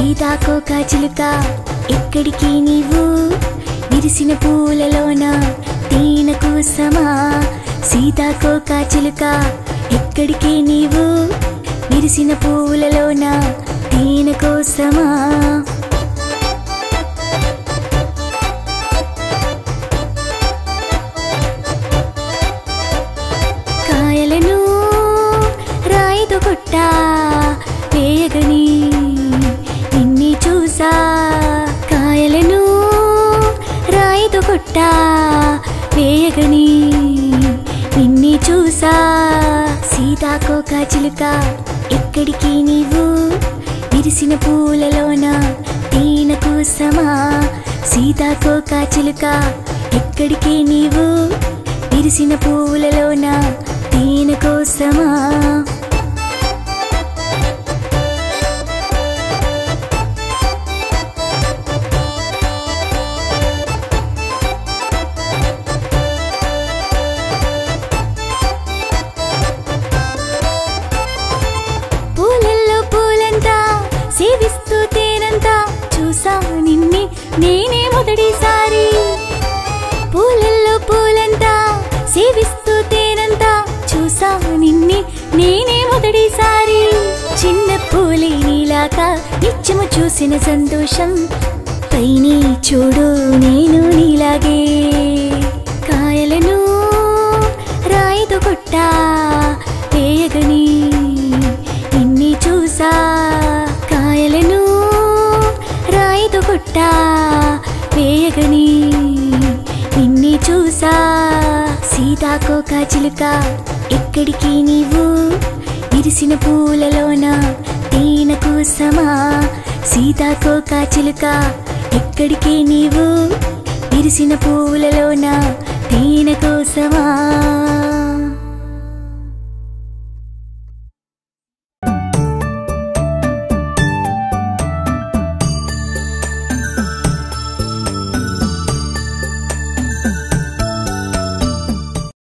సీతాకోక చిలుక ఎక్కడికి నీవు విరిసిన పూలలోన తేనె కోసమా సీతాకోక చిలుక ఎక్కడికి నీవు విరిసిన పూలలోన తేనె కోసమా కాయలను రాయితో కొట్టా వేయగని నిన్ని చూసా కాయలను రాయితో కొట్టా వేయగని నిన్ని చూసా సీతాకోక చిలుక ఎక్కడికి నీవు విరిసిన పూలలోన తేనె కోసమా సీతాకోక చిలుక ఎక్కడికి నీవు విరిసిన పూలలోన తేనె కోసమా పూలల్లో పూలంతా సేవిస్తూ తేనంతా చూసా నిన్నే నేనే మొదటిసారి పూలల్లో పూలంతా సేవిస్తూ తేనంతా చూసా నిన్నే నేనే మొదటిసారి చిన్న పూలే నీలాక నిత్యము చూసిన సంతోషం పైని చూడు నేను నీలాగే కాయలను రాయితో కొట్టా వేయగని నిన్ని చూసా కాయలను రాయితో కొట్టా వేయగని నిన్ని చూసా సీతాకోక చిలుక ఎక్కడికి నీవు విరిసిన పూలలోన తేనె కోసమా సీతాకోక చిలుక ఎక్కడికి నీవు విరిసిన పూలలోన తేనె కోసమా